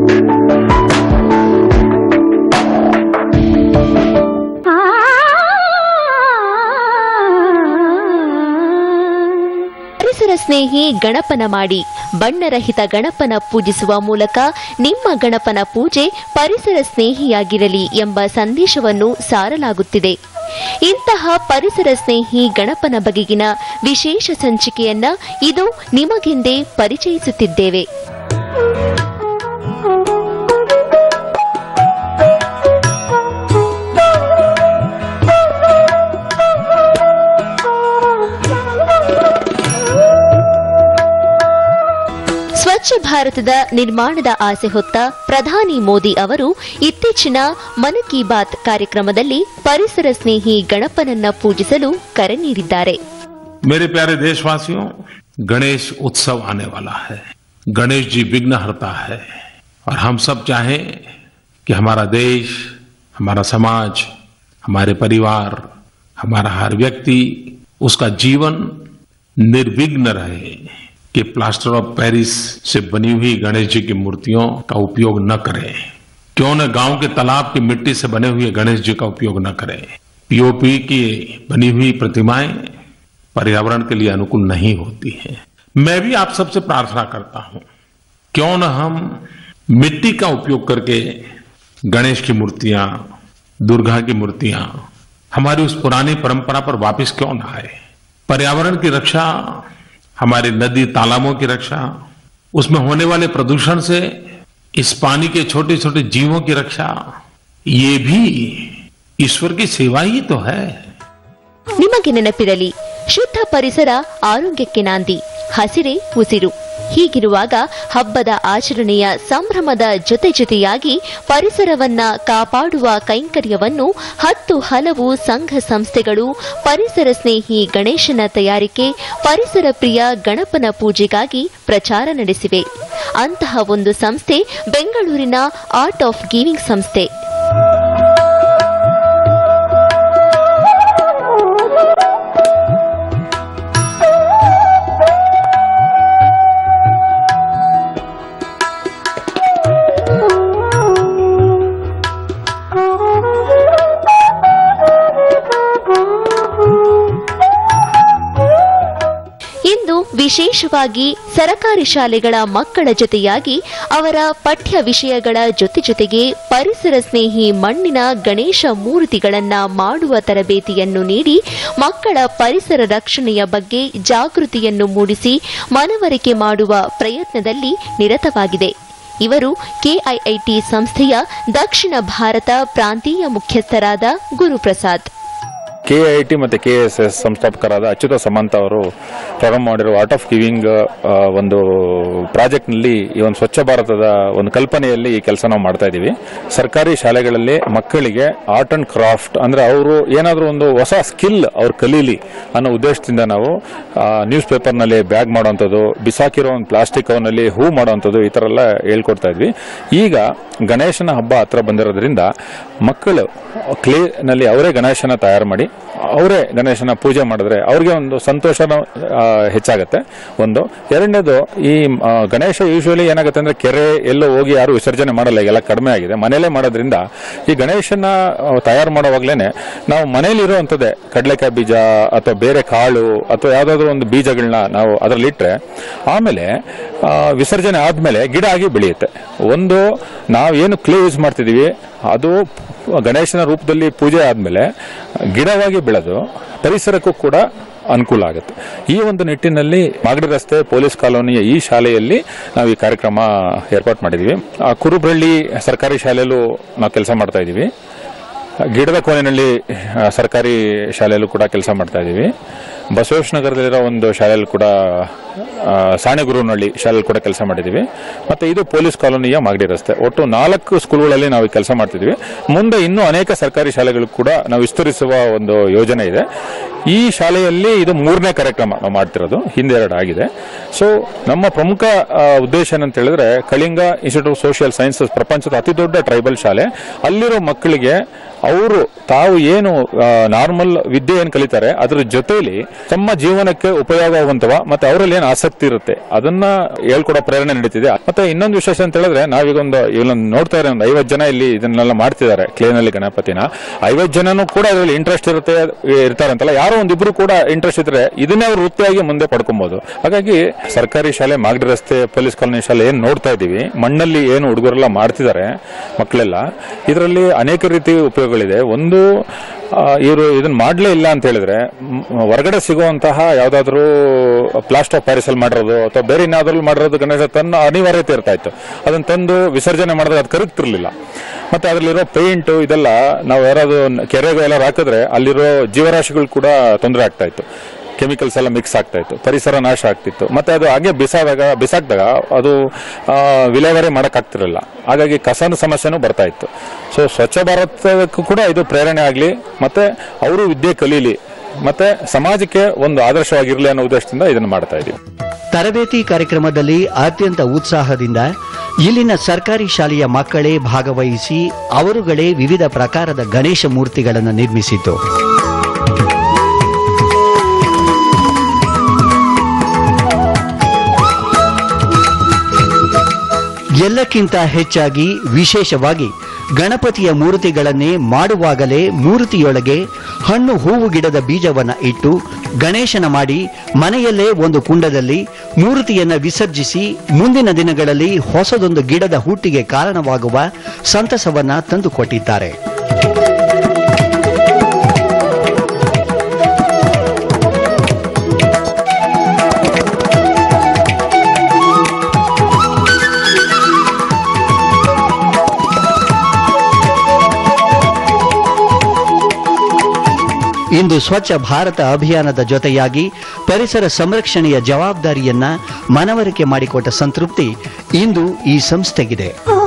ಪರಿಸರ ಸ್ನೇಹಿ ಗಣಪನ ಮಾಡಿ ಬಣ್ಣರಹಿತ ಗಣಪನ ಪೂಜಿಸುವ ಮೂಲಕ ನಿಮ್ಮ ಗಣಪನ ಪೂಜೆ ಪರಿಸರ ಸ್ನೇಹಿಯಾಗಿರಲಿ ಎಂಬ ಸಂದೇಶವನ್ನು ಸಾರಲಾಗುತ್ತಿದೆ ಇಂತಹ ಪರಿಸರ ಸ್ನೇಹಿ ಗಣಪನ ಬಗೆಗಿನ ವಿಶೇಷ ಸಂಚಿಕೆಯನ್ನ ಇದು ನಿಮಗೆಂದೇ ಪರಿಚಯಿಸುತ್ತಿದ್ದೇವೆ ಸ್ವಚ್ಛ ಭಾರತದ ನಿರ್ಮಾಣದ ಆಸೆ ಹೊತ್ತ ಪ್ರಧಾನಿ ಮೋದಿ ಅವರು ಇತ್ತೀಚಿನ ಮನ್ ಕಿ ಬಾತ್ ಕಾರ್ಯಕ್ರಮದಲ್ಲಿ ಪರಿಸರ ಸ್ನೇಹಿ ಗಣಪನನ್ನ ಪೂಜಿಸಲು ಕರೆ ನೀಡಿದ್ದಾರೆ मेरे प्यारे देशवासियों गणेश उत्सव आने वाला है गणेश जी विघ्न हरता है और हम सब चाहें कि हमारा देश हमारा समाज हमारे परिवार हमारा हर व्यक्ति उसका जीवन निर्विघ्न रहे कि प्लास्टर ऑफ पेरिस से बनी हुई गणेश जी की मूर्तियों का उपयोग न करें क्यों न गांव के तालाब की मिट्टी से बने हुए गणेश जी का उपयोग न करें पीओपी की बनी हुई प्रतिमाएं पर्यावरण के लिए अनुकूल नहीं होती है मैं भी आप सबसे प्रार्थना करता हूं क्यों न हम मिट्टी का उपयोग करके गणेश की मूर्तियां दुर्गा की मूर्तियां हमारी उस पुरानी परंपरा पर वापस क्यों न आए पर्यावरण की रक्षा हमारे नदी तालाबों की रक्षा उसमें होने वाले प्रदूषण से इस पानी के छोटे छोटे जीवों की रक्षा ये भी ईश्वर की सेवा ही तो है ನಿಮಗೆ ನೆನಪಿರಲಿ ಶುದ್ಧ ಪರಿಸರ ಆರೋಗ್ಯಕ್ಕೆ ನಾಂದಿ ಹಸಿರೇ ಉಸಿರು ಹೀಗಿರುವಾಗ ಹಬ್ಬದ ಆಚರಣೆಯ ಸಂಭ್ರಮದ ಜೊತೆ ಜೊತೆಯಾಗಿ ಪರಿಸರವನ್ನ ಕಾಪಾಡುವ ಕೈಂಕರ್ಯವನ್ನು ಹತ್ತು ಹಲವು ಸಂಘ ಸಂಸ್ಥೆಗಳು ಪರಿಸರ ಸ್ನೇಹಿ ಗಣೇಶನ ತಯಾರಿಕೆ ಪರಿಸರ ಪ್ರಿಯ ಗಣಪನ ಪೂಜೆಗಾಗಿ ಪ್ರಚಾರ ನಡೆಸಿವೆ ಅಂತಹ ಒಂದು ಸಂಸ್ಥೆ ಬೆಂಗಳೂರಿನ ಆರ್ಟ್ ಆಫ್ ಗಿವಿಂಗ್ ಸಂಸ್ಥೆ ಇಂದು ವಿಶೇಷವಾಗಿ ಸರಕಾರಿ ಶಾಲೆಗಳ ಮಕ್ಕಳ ಜೊತೆಯಾಗಿ ಅವರ ಪಠ್ಯ ವಿಷಯಗಳ ಜೊತೆ ಜೊತೆಗೆ ಪರಿಸರ ಸ್ನೇಹಿ ಮಣ್ಣಿನ ಗಣೇಶ ಮೂರ್ತಿಗಳನ್ನ ಮಾಡುವ ತರಬೇತಿಯನ್ನು ನೀಡಿ ಮಕ್ಕಳ ಪರಿಸರ ರಕ್ಷಣೆಯ ಬಗ್ಗೆ ಜಾಗೃತಿಯನ್ನು ಮೂಡಿಸಿ ಮನವರಿಕೆ ಮಾಡುವ ಪ್ರಯತ್ನದಲ್ಲಿ ನಿರತವಾಗಿದೆ ಇವರು ಕೆಐಐಟಿ ಸಂಸ್ಥೆಯ ದಕ್ಷಿಣ ಭಾರತ ಪ್ರಾಂತೀಯ ಮುಖ್ಯಸ್ಥರಾದ ಗುರುಪ್ರಸಾದ್ ಕೆಐಟಿ ಮತ್ತು ಕೆ ಎಸ್ ಎಸ್ ಸಂಸ್ಥಾಪಕರಾದ ಅಚ್ಯುತ ಸಮಂತ ಅವರು ಪ್ರಾರಂಭ ಮಾಡಿರುವ ಆರ್ಟ್ ಆಫ್ ಗಿವಿಂಗ್ ಒಂದು ಪ್ರಾಜೆಕ್ಟ್ನಲ್ಲಿ ಈ ಒಂದು ಸ್ವಚ್ಛ ಭಾರತದ ಒಂದು ಕಲ್ಪನೆಯಲ್ಲಿ ಈ ಕೆಲಸ ನಾವು ಮಾಡ್ತಾ ಇದ್ದೀವಿ ಸರ್ಕಾರಿ ಶಾಲೆಗಳಲ್ಲಿ ಮಕ್ಕಳಿಗೆ ಆರ್ಟ್ ಅಂಡ್ ಕ್ರಾಫ್ಟ್ ಅಂದ್ರೆ ಅವರು ಏನಾದರೂ ಒಂದು ಹೊಸ ಸ್ಕಿಲ್ ಅವ್ರು ಕಲೀಲಿ ಅನ್ನೋ ಉದ್ದೇಶದಿಂದ ನಾವು ನ್ಯೂಸ್ ಪೇಪರ್ನಲ್ಲಿ ಬ್ಯಾಗ್ ಮಾಡುವಂಥದ್ದು ಬಿಸಾಕಿರೋ ಒಂದು ಪ್ಲಾಸ್ಟಿಕ್ ಅವನಲ್ಲಿ ಹೂ ಮಾಡುವಂಥದ್ದು ಈ ಥರ ಎಲ್ಲ ಹೇಳ್ಕೊಡ್ತಾ ಇದ್ವಿ ಈಗ ಗಣೇಶನ ಹಬ್ಬ ಹತ್ರ ಬಂದಿರೋದ್ರಿಂದ ಮಕ್ಕಳು ಕ್ಲೇನಲ್ಲಿ ಅವರೇ ಗಣೇಶನ ತಯಾರು ಮಾಡಿ ಅವರೇ ಗಣೇಶನ ಪೂಜೆ ಮಾಡಿದ್ರೆ ಅವ್ರಿಗೆ ಒಂದು ಸಂತೋಷನ ಆ, ಹೆಚ್ಚಾಗತ್ತೆ ಒಂದು ಎರಡನೇದು ಈ ಆ, ಗಣೇಶ ಯೂಶುವಲಿ ಏನಾಗುತ್ತೆ ಅಂದ್ರೆ ಕೆರೆ ಎಲ್ಲೋ ಹೋಗಿ ಯಾರು ವಿಸರ್ಜನೆ ಮಾಡಲ್ಲ ಈಗೆಲ್ಲ ಕಡಿಮೆ ಆಗಿದೆ ಮನೇಲೆ ಮಾಡೋದ್ರಿಂದ ಈ ಗಣೇಶನ ಆ, ತಯಾರು ಮಾಡುವಾಗ್ಲೇನೆ ನಾವು ಮನೇಲಿರುವಂಥದ್ದೇ ಕಡಲೆಕಾಯಿ ಬೀಜ ಅಥವಾ ಬೇರೆ ಕಾಳು ಅಥವಾ ಯಾವುದಾದ್ರೂ ಒಂದು ಬೀಜಗಳನ್ನ ನಾವು ಅದರಲ್ಲಿ ಇಟ್ಟರೆ ಆಮೇಲೆ ಆ, ವಿಸರ್ಜನೆ ಆದಮೇಲೆ ಗಿಡ ಆಗಿ ಬೆಳೆಯುತ್ತೆ ಒಂದು ನಾವು ಏನು ಕ್ಲೇ ಯೂಸ್ ಮಾಡ್ತಿದ್ದೀವಿ ಅದು ಗಣೇಶನ ರೂಪದಲ್ಲಿ ಪೂಜೆ ಆದಮೇಲೆ ಗಿಡವಾಗಿ ಬೆಳೆದು ಪರಿಸರಕ್ಕೂ ಕೂಡ ಅನುಕೂಲ ಆಗುತ್ತೆ ಈ ಒಂದು ನಿಟ್ಟಿನಲ್ಲಿ ಮಾಗಡಿ ರಸ್ತೆ ಪೊಲೀಸ್ ಕಾಲೋನಿಯ ಈ ಶಾಲೆಯಲ್ಲಿ ನಾವು ಈ ಕಾರ್ಯಕ್ರಮ ಏರ್ಪಾಟ್ ಮಾಡಿದ್ದೀವಿ ಆ ಕುರುಬ್ರಳ್ಳಿ ಸರ್ಕಾರಿ ಶಾಲೆಯಲ್ಲೂ ನಾವು ಕೆಲಸ ಮಾಡ್ತಾ ಇದ್ದೀವಿ ಗಿಡದ ಕೋಣೆಯಲ್ಲಿ ಆ, ಸರ್ಕಾರಿ ಶಾಲೆಯಲ್ಲೂ ಕೂಡ ಕೆಲಸ ಮಾಡ್ತಾ ಇದ್ದೀವಿ ಬಸವೇಶ್ ನಗರದಲ್ಲಿರೋ ಒಂದು ಶಾಲೆಯಲ್ಲಿ ಕೂಡ ಆ, ಸಾಣೆಗುರುನಹಳ್ಳಿ ಶಾಲೆಯಲ್ಲಿ ಕೂಡ ಕೆಲಸ ಮಾಡಿದ್ದೀವಿ ಮತ್ತು ಇದು ಪೊಲೀಸ್ ಕಾಲೋನಿಯ ಮಾಗಡಿ ರಸ್ತೆ ಒಟ್ಟು ನಾಲ್ಕು ಸ್ಕೂಲ್ಗಳಲ್ಲಿ ನಾವು ಕೆಲಸ ಮಾಡ್ತಿದ್ದೀವಿ ಮುಂದೆ ಇನ್ನೂ ಅನೇಕ ಸರ್ಕಾರಿ ಶಾಲೆಗಳು ಕೂಡ ನಾವು ವಿಸ್ತರಿಸುವ ಒಂದು ಯೋಜನೆ ಇದೆ ಈ ಶಾಲೆಯಲ್ಲಿ ಇದು ಮೂರನೇ ಕಾರ್ಯಕ್ರಮ ನಾವು ಮಾಡ್ತಿರೋದು ಹಿಂದೆ ಎರಡು ಆಗಿದೆ ಸೊ ನಮ್ಮ ಪ್ರಮುಖ ಆ, ಉದ್ದೇಶ ಏನಂತ ಹೇಳಿದ್ರೆ Kalinga institute of social sciences ಪ್ರಪಂಚದ ಅತಿ ದೊಡ್ಡ ಟ್ರೈಬಲ್ ಶಾಲೆ ಅಲ್ಲಿರೋ ಮಕ್ಕಳಿಗೆ ಅವರು ತಾವು ಏನು ನಾರ್ಮಲ್ ವಿದ್ಯೆ ಏನು ಕಲಿತಾರೆ ಅದ್ರ ಜೊತೆಲಿ ತಮ್ಮ ಜೀವನಕ್ಕೆ ಉಪಯೋಗ ಆಗುವಂತವ ಮತ್ತೆ ಅವರಲ್ಲಿ ಏನು ಆಸಕ್ತಿ ಇರುತ್ತೆ ಅದನ್ನ ಹೇಳ್ಕೊಡೋ ಪ್ರೇರಣೆ ನಡೀತಿದೆ ಮತ್ತೆ ಇನ್ನೊಂದು ವಿಶೇಷ ಅಂತ ಹೇಳಿದ್ರೆ ನಾವೀಗ ಒಂದು ಇಲ್ಲೊಂದು ನೋಡ್ತಾ ಇರೋ ಒಂದು ಐವತ್ತು ಜನ ಇಲ್ಲಿ ಇದನ್ನೆಲ್ಲ ಮಾಡ್ತಿದ್ದಾರೆ ಕ್ಲೇನಲ್ಲಿ ಗಣಪತಿನ ಐವತ್ತು ಜನನು ಕೂಡ ಅದರಲ್ಲಿ ಇಂಟ್ರೆಸ್ಟ್ ಇರುತ್ತೆ ಇರ್ತಾರೆ ಅಂತಲ್ಲ ಯಾರೋ ಒಂದಿಬ್ರು ಕೂಡ ಇಂಟ್ರೆಸ್ಟ್ ಇದ್ರೆ ಇದನ್ನೇ ಅವ್ರು ವೃತ್ತಿಯಾಗಿ ಮುಂದೆ ಪಡ್ಕೊಬಹುದು ಹಾಗಾಗಿ ಸರ್ಕಾರಿ ಶಾಲೆ ಮಾಗಡಿ ರಸ್ತೆ ಪೊಲೀಸ್ ಕಾಲೋನಿ ಶಾಲೆ ಏನ್ ನೋಡ್ತಾ ಇದೀವಿ ಮಣ್ಣಲ್ಲಿ ಏನು ಹುಡುಗರೆಲ್ಲ ಮಾಡ್ತಿದ್ದಾರೆ ಮಕ್ಕಳೆಲ್ಲ ಇದರಲ್ಲಿ ಅನೇಕ ರೀತಿ ಉಪಯೋಗಗಳಿದೆ ಒಂದು ಇವರು ಇದನ್ನ ಮಾಡ್ಲೇ ಇಲ್ಲ ಅಂತ ಹೇಳಿದ್ರೆ ಮ್, ಹೊರಗಡೆ ಸಿಗುವಂತಹ ಯಾವ್ದಾದ್ರು ಪ್ಲಾಸ್ಟರ್ ಆಫ್ ಪ್ಯಾರಿಸಲ್ ಮಾಡಿರೋದು ಅಥವಾ ಬೇರೆ ಇನ್ನಾದ್ರಲ್ಲಿ ಮಾಡಿರೋದು ಗಣೇಶ ತನ್ನ ಅನಿವಾರ್ಯತೆ ಇರ್ತಾ ಇತ್ತು ಅದನ್ನ ತಂದು ವಿಸರ್ಜನೆ ಮಾಡಿದಾಗ ಅದು ಕರಗ್ತಿರ್ಲಿಲ್ಲ ಮತ್ತೆ ಅದ್ರಲ್ಲಿರೋ ಪೇಂಟ್ ಇದೆಲ್ಲ ನಾವು ಯಾರಾದ್ರು ಕೆರೆಗೆ ಎಲ್ಲ ಹಾಕಿದ್ರೆ ಅಲ್ಲಿರೋ ಜೀವರಾಶಿಗಳು ಕೂಡ ತೊಂದರೆ ಆಗ್ತಾ ಇತ್ತು ಕೆಮಿಕಲ್ಸ್ ಎಲ್ಲ ಮಿಕ್ಸ್ ಆಗ್ತಾ ಇತ್ತು ಪರಿಸರ ನಾಶ ಆಗ್ತಿತ್ತು ಮತ್ತೆ ಅದು ಹಾಗೆ ಬಿಸಾದಾಗ ಬಿಸಾಕ್ದಾಗ ಅದು ಆ, ವಿಲೇವಾರಿ ಮಾಡಕ್ ಆಗ್ತಿರಲಿಲ್ಲ ಹಾಗಾಗಿ ಕಸನ ಸಮಸ್ಯೆನೂ ಬರ್ತಾ ಇತ್ತು ಸೊ ಸ್ವಚ್ಛ ಭಾರತಕ್ಕೂ ಕೂಡ ಇದು ಪ್ರೇರಣೆ ಆಗಲಿ ಮತ್ತೆ ಅವರು ವಿದ್ಯೆ ಕಲೀಲಿ ಮತ್ತೆ ಸಮಾಜಕ್ಕೆ ಒಂದು ಆದರ್ಶವಾಗಿರಲಿ ಅನ್ನೋ ಉದ್ದೇಶದಿಂದ ಇದನ್ನು ಮಾಡ್ತಾ ಇದ್ದೀವಿ ತರಬೇತಿ ಕಾರ್ಯಕ್ರಮದಲ್ಲಿ ಅತ್ಯಂತ ಉತ್ಸಾಹದಿಂದ ಇಲ್ಲಿನ ಸರ್ಕಾರಿ ಶಾಲೆಯ ಮಕ್ಕಳೇ ಭಾಗವಹಿಸಿ ಅವರುಗಳೇ ವಿವಿಧ ಪ್ರಕಾರದ ಗಣೇಶ ಮೂರ್ತಿಗಳನ್ನು ನಿರ್ಮಿಸಿತು ಎಲ್ಲಕ್ಕಿಂತ ಹೆಚ್ಚಾಗಿ ವಿಶೇಷವಾಗಿ ಗಣಪತಿಯ ಮೂರ್ತಿಗಳನ್ನೇ ಮಾಡುವಾಗಲೇ ಮೂರ್ತಿಯೊಳಗೆ ಹಣ್ಣು ಹೂವು ಗಿಡದ ಬೀಜವನ್ನ ಇಟ್ಟು ಗಣೇಶನ ಮಾಡಿ ಮನೆಯಲ್ಲೇ ಒಂದು ಕುಂಡದಲ್ಲಿ ಮೂರ್ತಿಯನ್ನ ವಿಸರ್ಜಿಸಿ ಮುಂದಿನ ದಿನಗಳಲ್ಲಿ ಹೊಸದೊಂದು ಗಿಡದ ಹುಟ್ಟಿಗೆ ಕಾರಣವಾಗುವ ಸಂತಸವನ್ನ ತಂದುಕೊಟ್ಟಿದ್ದಾರೆ ಇಂದು ಸ್ವಚ್ಛ ಭಾರತ ಅಭಿಯಾನದ ಜೊತೆಯಾಗಿ ಪರಿಸರ ಸಂರಕ್ಷಣೆಯ ಜವಾಬ್ದಾರಿಯನ್ನ ಮನವರಿಕೆ ಮಾಡಿಕೊಟ್ಟ ಸಂತೃಪ್ತಿ ಇಂದು ಈ ಸಂಸ್ಥೆಗಿದೆ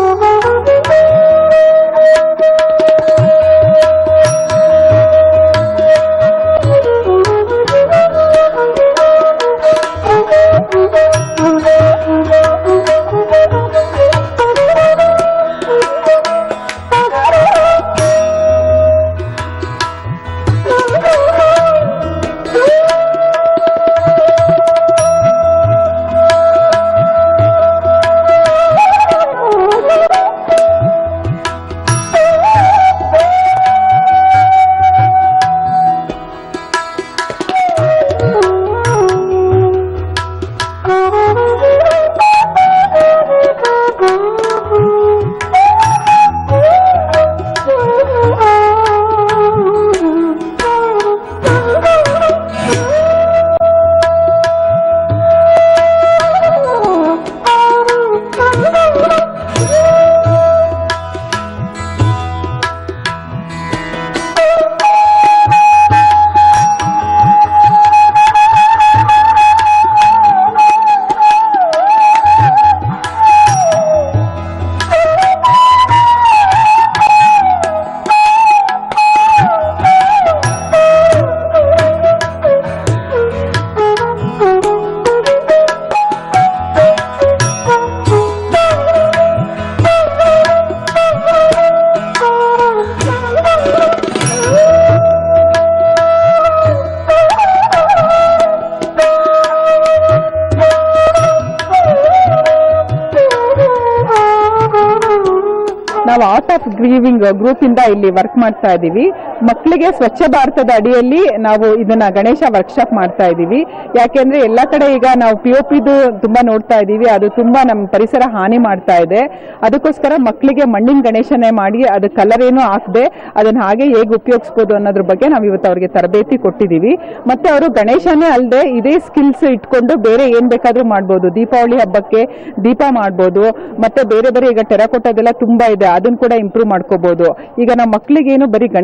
ನಾವು ಆರ್ಟ್ ಆಫ್ ಗ್ರೀವಿಂಗ್ ಗ್ರೂಪ್ ಇಂದ ಇಲ್ಲಿ ವರ್ಕ್ ಮಾಡ್ತಾ ಇದ್ದೀವಿ ಮಕ್ಕಳಿಗೆ ಸ್ವಚ್ಛ ಭಾರತದ ಅಡಿಯಲ್ಲಿ ನಾವು ಇದನ್ನ ಗಣೇಶ ವರ್ಕ್ಶಾಪ್ ಮಾಡ್ತಾ ಇದ್ದೀವಿ ಯಾಕೆಂದ್ರೆ ಎಲ್ಲ ಕಡೆ ಈಗ ನಾವು ಪಿ ಒ ಪಿದು ತುಂಬಾ ನೋಡ್ತಾ ಇದ್ದೀವಿ ಅದು ತುಂಬಾ ನಮ್ಮ ಪರಿಸರ ಹಾನಿ ಮಾಡ್ತಾ ಇದೆ ಅದಕ್ಕೋಸ್ಕರ ಮಕ್ಕಳಿಗೆ ಮಣ್ಣಿನ ಗಣೇಶನೇ ಮಾಡಿ ಅದು ಕಲರ್ ಏನು ಹಾಕದೆ ಅದನ್ನ ಹಾಗೆ ಹೇಗೆ ಉಪಯೋಗಿಸ್ಬೋದು ಅನ್ನೋದ್ರ ಬಗ್ಗೆ ನಾವು ಇವತ್ತು ಅವ್ರಿಗೆ ತರಬೇತಿ ಕೊಟ್ಟಿದ್ದೀವಿ ಮತ್ತೆ ಅವರು ಗಣೇಶನೇ ಅಲ್ಲದೆ ಇದೇ ಸ್ಕಿಲ್ಸ್ ಇಟ್ಕೊಂಡು ಬೇರೆ ಏನ್ ಬೇಕಾದ್ರೂ ಮಾಡ್ಬೋದು ದೀಪಾವಳಿ ಹಬ್ಬಕ್ಕೆ ದೀಪ ಮಾಡ್ಬೋದು ಮತ್ತೆ ಬೇರೆ ಬೇರೆ ಈಗ ಟೆರಕೋಟದೆಲ್ಲ ತುಂಬಾ ಇದೆ ಅದನ್ನ ಕೂಡ ಇಂಪ್ರೂವ್ ಮಾಡ್ಕೋಬಹುದು ಈಗ ನಮ್ಮ ಮಕ್ಕಳಿಗೇನು ಬರೀ ಗಣೇಶ ಅಷ್ಟೇ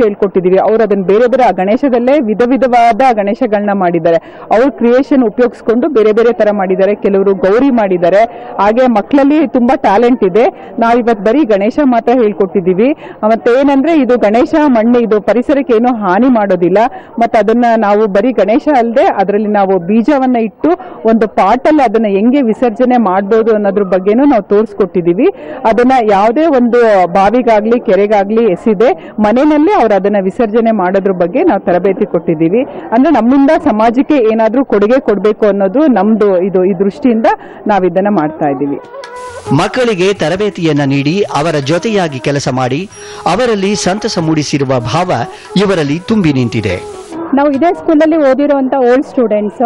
ಹೇಳ್ಕೊಟ್ಟಿದೀವಿ ಅವ್ರು ಅದನ್ನ ಬೇರೆ ಬೇರೆ ಆ ಗಣೇಶದಲ್ಲೇ ವಿಧ ವಿಧವಾದ ಗಣೇಶಗಳನ್ನ ಮಾಡಿದ್ದಾರೆ ಅವ್ರ ಕ್ರಿಯೇಷನ್ ಉಪಯೋಗಿಸ್ಕೊಂಡು ಬೇರೆ ಬೇರೆ ತರ ಮಾಡಿದ್ದಾರೆ ಕೆಲವರು ಗೌರಿ ಮಾಡಿದ್ದಾರೆ ಹಾಗೆ ಮಕ್ಕಳಲ್ಲಿ ತುಂಬಾ ಟ್ಯಾಲೆಂಟ್ ಇದೆ ನಾವು ಇವತ್ತು ಬರೀ ಗಣೇಶ ಮಾತ್ರ ಹೇಳ್ಕೊಟ್ಟಿದ್ದೀವಿ ಮತ್ತೆ ಏನಂದ್ರೆ ಇದು ಗಣೇಶ ಮಣ್ಣು ಇದು ಪರಿಸರಕ್ಕೆ ಏನೂ ಹಾನಿ ಮಾಡೋದಿಲ್ಲ ಮತ್ತೆ ಅದನ್ನ ನಾವು ಬರೀ ಗಣೇಶ ಅಲ್ಲದೆ ಅದರಲ್ಲಿ ನಾವು ಬೀಜವನ್ನ ಇಟ್ಟು ಒಂದು ಪಾಟಲ್ಲಿ ಅದನ್ನ ಹೆಂಗೆ ವಿಸರ್ಜನೆ ಮಾಡ್ಬೋದು ಅನ್ನೋದ್ರ ಬಗ್ಗೆನೂ ನಾವು ತೋರಿಸ್ಕೊಟ್ಟಿದೀವಿ ಅದನ್ನ ಯಾವುದೇ ಒಂದು ಬಾವಿಗಾಗ್ಲಿ ಕೆರೆಗಾಗ್ಲಿ ಎಸಿದೆ ಮನೆಯಲ್ಲೇ ಅವ್ರು ಅದನ್ನ ವಿಸರ್ಜನೆ ಮಾಡೋದ್ರ ಬಗ್ಗೆ ನಾವು ತರಬೇತಿ ಕೊಟ್ಟಿದ್ದೀವಿ ಅಂದ್ರೆ ನಮ್ಮಿಂದ ಸಮಾಜಕ್ಕೆ ಏನಾದ್ರೂ ಕೊಡುಗೆ ಕೊಡಬೇಕು ಅನ್ನೋದು ನಮ್ದು ಇದು ಈ ದೃಷ್ಟಿಯಿಂದ ನಾವು ಇದನ್ನ ಮಾಡ್ತಾ ಇದ್ದೀವಿ ಮಕ್ಕಳಿಗೆ ತರಬೇತಿಯನ್ನ ನೀಡಿ ಅವರ ಜೊತೆಯಾಗಿ ಕೆಲಸ ಮಾಡಿ ಅವರಲ್ಲಿ ಸಂತಸ ಮೂಡಿಸಿರುವ ಭಾವ ಇವರಲ್ಲಿ ತುಂಬಿ ನಿಂತಿದೆ ನಾವು ಇದೇ ಸ್ಕೂಲಲ್ಲಿ ಓದಿರುವಂಥ ಓಲ್ಡ್ ಸ್ಟೂಡೆಂಟ್ಸು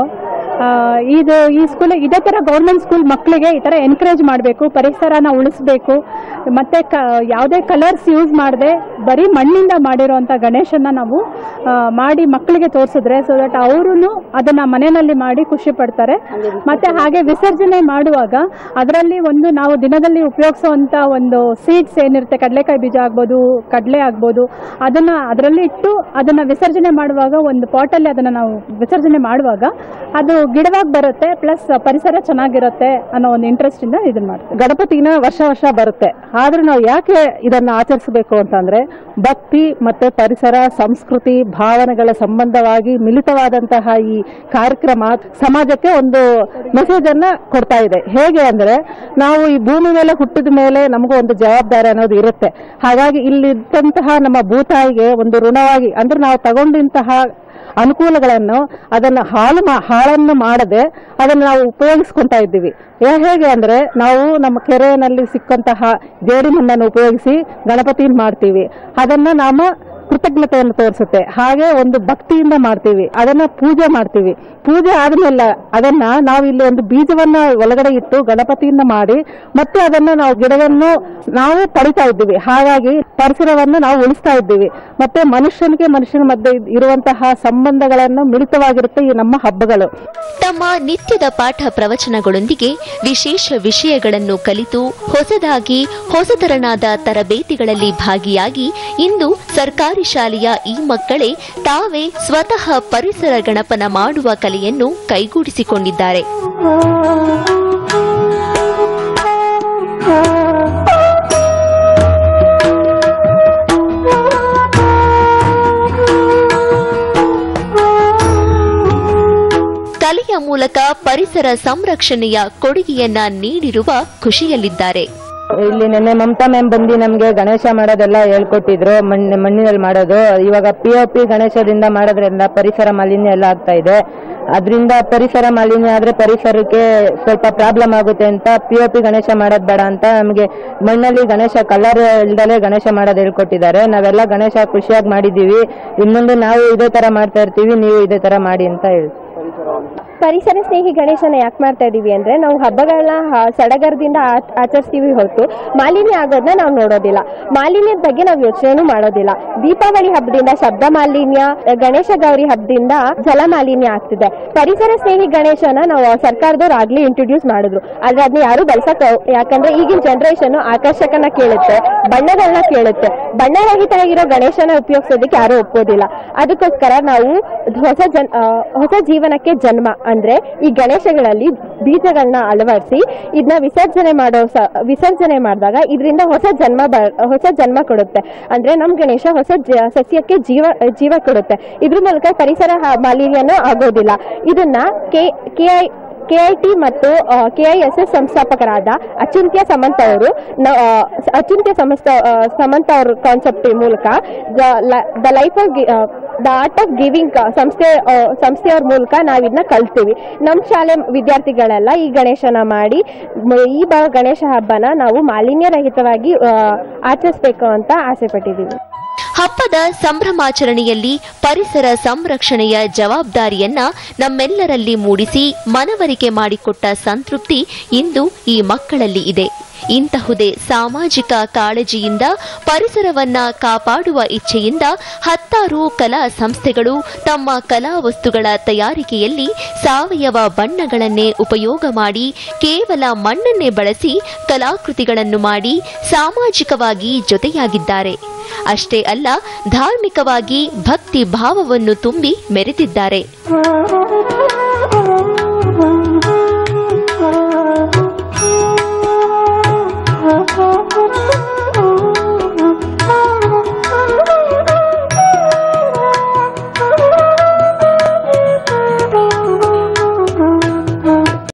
ಇದು ಈ ಸ್ಕೂಲ್ ಇದೇ ಥರ ಗೌರ್ಮೆಂಟ್ ಸ್ಕೂಲ್ ಮಕ್ಕಳಿಗೆ ಈ ಥರ ಎನ್ಕರೇಜ್ ಮಾಡಬೇಕು ಪರಿಸರನ ಉಳಿಸ್ಬೇಕು ಮತ್ತು ಕ ಯಾವುದೇ ಕಲರ್ಸ್ ಯೂಸ್ ಮಾಡದೆ ಬರೀ ಮಣ್ಣಿಂದ ಮಾಡಿರೋವಂಥ ಗಣೇಶನ ನಾವು ಆ, ಮಾಡಿ ಮಕ್ಕಳಿಗೆ ತೋರಿಸಿದ್ರೆ ಸೊ ದಟ್ ಅವರು ಅದನ್ನು ಮನೆಯಲ್ಲಿ ಮಾಡಿ ಖುಷಿ ಪಡ್ತಾರೆ ಮತ್ತು ಹಾಗೆ ವಿಸರ್ಜನೆ ಮಾಡುವಾಗ ಅದರಲ್ಲಿ ಒಂದು ನಾವು ದಿನದಲ್ಲಿ ಉಪಯೋಗಿಸುವಂಥ ಒಂದು ಸೀಡ್ಸ್ ಏನಿರುತ್ತೆ ಕಡಲೆಕಾಯಿ ಬೀಜ ಆಗ್ಬೋದು ಕಡಲೆ ಆಗ್ಬೋದು ಅದನ್ನು ಅದರಲ್ಲಿ ಇಟ್ಟು ಅದನ್ನು ವಿಸರ್ಜನೆ ಮಾಡುವಾಗ ಒಂದು ಪಾಟಲ್ಲಿ ಅದನ್ನು ನಾವು ವಿಸರ್ಜನೆ ಮಾಡುವಾಗ ಅದು ಗಿಡವಾಗಿ ಬರುತ್ತೆ ಪ್ಲಸ್ ಪರಿಸರ ಚೆನ್ನಾಗಿರುತ್ತೆ ಅನ್ನೋ ಒಂದು ಇಂಟ್ರೆಸ್ಟಿಂದ ಇದನ್ನ ಮಾಡ್ತೀವಿ ಗಣಪತಿನ ವರ್ಷ ವರ್ಷ ಬರುತ್ತೆ ಆದ್ರೆ ನಾವು ಯಾಕೆ ಇದನ್ನ ಆಚರಿಸಬೇಕು ಅಂತಂದ್ರೆ ಭಕ್ತಿ ಮತ್ತೆ ಪರಿಸರ ಸಂಸ್ಕೃತಿ ಭಾವನೆಗಳ ಸಂಬಂಧವಾಗಿ ಮಿಲಿತವಾದಂತಹ ಈ ಕಾರ್ಯಕ್ರಮ ಸಮಾಜಕ್ಕೆ ಒಂದು ಮೆಸೇಜ್ ಅನ್ನ ಕೊಡ್ತಾ ಇದೆ ಹೇಗೆ ಅಂದ್ರೆ ನಾವು ಈ ಭೂಮಿ ಮೇಲೆ ಹುಟ್ಟಿದ ಮೇಲೆ ನಮಗೂ ಒಂದು ಜವಾಬ್ದಾರಿ ಅನ್ನೋದು ಇರುತ್ತೆ ಹಾಗಾಗಿ ಇಲ್ಲಿದ್ದಂತಹ ನಮ್ಮ ಭೂತಾಯಿಗೆ ಒಂದು ಋಣವಾಗಿ ಅಂದ್ರೆ ನಾವು ತಗೊಂಡಂತಹ ಅನುಕೂಲಗಳನ್ನು ಅದನ್ನ ಹಾಳು ಮಾ- ಹಾಳನ್ನು ಮಾಡದೆ ಅದನ್ನು ನಾವು ಉಪಯೋಗಿಸ್ಕೊಂತಾ ಇದ್ದೀವಿ ಯಾ- ಹೇಗೆ ಅಂದ್ರೆ ನಾವು ನಮ್ಮ ಕೆರೆಯಲ್ಲಿ ಸಿಕ್ಕಂತಹ ಜೇಡಿ ಮಣ್ಣನ್ನು ಉಪಯೋಗಿಸಿ ಗಣಪತಿ ಮಾಡ್ತೀವಿ ಅದನ್ನ ನಾಮ ಕೃತಜ್ಞತೆಯನ್ನು ತೋರಿಸುತ್ತೆ ಹಾಗೆ ಒಂದು ಭಕ್ತಿಯಿಂದ ಮಾಡ್ತೀವಿ ಅದನ್ನ ಪೂಜೆ ಮಾಡ್ತೀವಿ ಪೂಜೆ ಆದ್ಮೇಲೆ ಅದನ್ನ ನಾವು ಇಲ್ಲಿ ಒಂದು ಬೀಜವನ್ನ ಒಳಗಡೆ ಇಟ್ಟು ಗಣಪತಿಯಿಂದ ಮಾಡಿ ಮತ್ತೆ ಅದನ್ನ ನಾವು ಗಿಡವನ್ನು ನಾವು ಪಡಿತಾ ಇದ್ದೀವಿ ಹಾಗಾಗಿ ಪರಿಸರವನ್ನು ನಾವು ಉಳಿಸ್ತಾ ಇದ್ದೀವಿ ಮತ್ತೆ ಮನುಷ್ಯನಿಗೆ ಮನುಷ್ಯನ ಮಧ್ಯೆ ಇರುವಂತಹ ಸಂಬಂಧಗಳನ್ನು ಮಿಳಿತವಾಗಿರುತ್ತೆ ಈ ನಮ್ಮ ಹಬ್ಬಗಳು ತಮ್ಮ ನಿತ್ಯದ ಪಾಠ ಪ್ರವಚನಗಳೊಂದಿಗೆ ವಿಶೇಷ ವಿಷಯಗಳನ್ನು ಕಲಿತು ಹೊಸದಾಗಿ ಹೊಸತರನಾದ ತರಬೇತಿಗಳಲ್ಲಿ ಭಾಗಿಯಾಗಿ ಇಂದು ಸರ್ಕಾರಿ ಶಾಲೆಯ ಈ ಮಕ್ಕಳೇ ತಾವೇ ಸ್ವತಃ ಪರಿಸರ ಗಣಪನ ಮಾಡುವ ಕಲೆಯನ್ನು ಕೈಗೂಡಿಸಿಕೊಂಡಿದ್ದಾರೆ ಕಲೆಯ ಮೂಲಕ ಪರಿಸರ ಸಂರಕ್ಷಣೆಯ ಕೊಡುಗೆಯನ್ನ ನೀಡಿರುವ ಖುಷಿಯಲ್ಲಿದ್ದಾರೆ ಇಲ್ಲಿ ನಿನ್ನೆ ಮಮತಾ ಮ್ಯಾಮ್ ಬಂದು ನಮ್ಗೆ ಗಣೇಶ ಮಾಡೋದೆಲ್ಲ ಹೇಳ್ಕೊಟ್ಟಿದ್ರು ಮಣ್ಣು ಮಣ್ಣಿನಲ್ಲಿ ಮಾಡೋದು ಇವಾಗ ಪಿ ಒ ಪಿ ಗಣೇಶದಿಂದ ಮಾಡೋದ್ರಿಂದ ಪರಿಸರ ಮಾಲಿನ್ಯ ಎಲ್ಲ ಆಗ್ತಾ ಇದೆ ಅದರಿಂದ ಪರಿಸರ ಮಾಲಿನ್ಯ ಆದ್ರೆ ಪರಿಸರಕ್ಕೆ ಸ್ವಲ್ಪ ಪ್ರಾಬ್ಲಮ್ ಆಗುತ್ತೆ ಅಂತ ಪಿ ಒ ಪಿ ಗಣೇಶ ಮಾಡೋದ್ ಬೇಡ ಅಂತ ನಮಗೆ ಮಣ್ಣಲ್ಲಿ ಗಣೇಶ ಕಲರ್ ಇಲ್ದಲೆ ಗಣೇಶ ಮಾಡೋದು ಹೇಳ್ಕೊಟ್ಟಿದ್ದಾರೆ ನಾವೆಲ್ಲ ಗಣೇಶ ಖುಷಿಯಾಗಿ ಮಾಡಿದ್ದೀವಿ ಇನ್ಮುಂದೆ ನಾವು ಇದೇ ತರ ಮಾಡ್ತಾ ಇರ್ತೀವಿ ನೀವು ಇದೇ ತರ ಮಾಡಿ ಅಂತ ಹೇಳಿ ಪರಿಸರ ಸ್ನೇಹಿ ಗಣೇಶನ ಯಾಕೆ ಮಾಡ್ತಾ ಇದೀವಿ ಅಂದ್ರೆ ನಾವು ಹಬ್ಬಗಳನ್ನ ಹ- ಸಡಗರದಿಂದ ಆ- ಆಚರಿಸ್ತೀವಿ ಹೊರತು ಮಾಲಿನ್ಯ ಆಗೋದನ್ನ ನಾವು ನೋಡೋದಿಲ್ಲ ಮಾಲಿನ್ಯದ ಬಗ್ಗೆ ನಾವು ಯೋಚನೆನೂ ಮಾಡೋದಿಲ್ಲ ದೀಪಾವಳಿ ಹಬ್ಬದಿಂದ ಶಬ್ದ ಮಾಲಿನ್ಯ ಗಣೇಶ ಗೌರಿ ಹಬ್ಬದಿಂದ ಜಲ ಮಾಲಿನ್ಯ ಆಗ್ತಿದೆ ಪರಿಸರ ಸ್ನೇಹಿ ಗಣೇಶನ ನಾವು ಸರ್ಕಾರದವ್ರು ಆಗ್ಲೇ ಇಂಟ್ರೊಡ್ಯೂಸ್ ಮಾಡಿದ್ರು ಆದ್ರೆ ಅದನ್ನ ಯಾರು ಬಳಸಕ್ ಯಾಕಂದ್ರೆ ಈಗಿನ ಜನರೇಷನ್ ಆಕರ್ಷಕನ ಕೇಳುತ್ತೆ ಬಣ್ಣಗಳನ್ನ ಕೇಳುತ್ತೆ ಬಣ್ಣರಹಿತ ಆಗಿರೋ ಗಣೇಶನ ಉಪಯೋಗಿಸೋದಕ್ಕೆ ಯಾರು ಒಪ್ಪೋದಿಲ್ಲ ಅದಕ್ಕೋಸ್ಕರ ನಾವು ಹೊಸ ಜನ್ ಆ, ಹೊಸ ಜೀವನಕ್ಕೆ ಜನ್ಮ ಅಂದ್ರೆ ಈ ಗಣೇಶಗಳಲ್ಲಿ ಬೀಜಗಳನ್ನ ಅಳವಡಿಸಿ ಇದನ್ನ ವಿಸರ್ಜನೆ ಮಾಡೋ ಸ- ವಿಸರ್ಜನೆ ಮಾಡಿದಾಗ ಇದರಿಂದ ಹೊಸ ಜನ್ಮ ಬ- ಹೊಸ ಜನ್ಮ ಕೊಡುತ್ತೆ ಅಂದ್ರೆ ನಮ್ ಗಣೇಶ ಹೊಸ ಜ- ಸಸ್ಯಕ್ಕೆ ಜೀವ ಜೀವ ಕೊಡುತ್ತೆ ಇದ್ರ ಮೂಲಕ ಪರಿಸರ ಹ- ಮಾಲಿನ್ಯನೂ ಆಗೋದಿಲ್ಲ ಇದನ್ನ ಕೆ ಕೆ ಐ ಕೆಐಟಿ ಮತ್ತು ಕೆಐಎಸ್ಎಸ್ ಸಂಸ್ಥಾಪಕರಾದ ಅಚಿಂತ್ಯ ಸಮಂತ್ ಅವರು ನ- ಆ, ಅಚಿಂತ್ಯ ಸಮಸ್ತ ಆ, ಸಮಂತ್ ಅವ್ರ ಕಾನ್ಸೆಪ್ಟ್ ಮೂಲಕ the life of the art of giving ಸಂಸ್ಥೆ ಆ, ಸಂಸ್ಥೆಯವ್ರ ಮೂಲಕ ನಾವು ಇದನ್ನ ಕಲ್ತೀವಿ ನಮ್ಮ ಶಾಲೆ ವಿದ್ಯಾರ್ಥಿಗಳೆಲ್ಲ ಈ ಗಣೇಶನ ಮಾಡಿ ಮ- ಈ ಬ ಗಣೇಶ ಹಬ್ಬನ ನಾವು ಮಾಲಿನ್ಯ ರಹಿತವಾಗಿ ಆ, ಆಚರಿಸ್ಬೇಕು ಅಂತ ಆಸೆ ಪಟ್ಟಿದ್ದೀವಿ ಹಬ್ಬದ ಸಂಭ್ರಮಾಚರಣೆಯಲ್ಲಿ ಪರಿಸರ ಸಂರಕ್ಷಣೆಯ ಜವಾಬ್ದಾರಿಯನ್ನ ನಮ್ಮೆಲ್ಲರಲ್ಲಿ ಮೂಡಿಸಿ ಮನವರಿಕೆ ಮಾಡಿಕೊಟ್ಟ ಸಂತೃಪ್ತಿ ಇಂದು ಈ ಮಕ್ಕಳಲ್ಲಿ ಇದೆ ಇಂತಹುದೇ ಸಾಮಾಜಿಕ ಕಾಳಜಿಯಿಂದ ಪರಿಸರವನ್ನ ಕಾಪಾಡುವ ಇಚ್ಛೆಯಿಂದ ಹತ್ತಾರು ಕಲಾ ಸಂಸ್ಥೆಗಳು ತಮ್ಮ ಕಲಾ ವಸ್ತುಗಳ ತಯಾರಿಕೆಯಲ್ಲಿ ಸಾವಯವ ಬಣ್ಣಗಳನ್ನೇ ಉಪಯೋಗ ಮಾಡಿ ಕೇವಲ ಮಣ್ಣನ್ನೇ ಬಳಸಿ ಕಲಾಕೃತಿಗಳನ್ನು ಮಾಡಿ ಸಾಮಾಜಿಕವಾಗಿ ಜೊತೆಯಾಗಿದ್ದಾರೆ ಅಷ್ಟೇ ಅಲ್ಲ ಧಾರ್ಮಿಕವಾಗಿ ಭಕ್ತಿ ಭಾವವನ್ನು ತುಂಬಿ ಮೆರೆದಿದ್ದಾರೆ Oh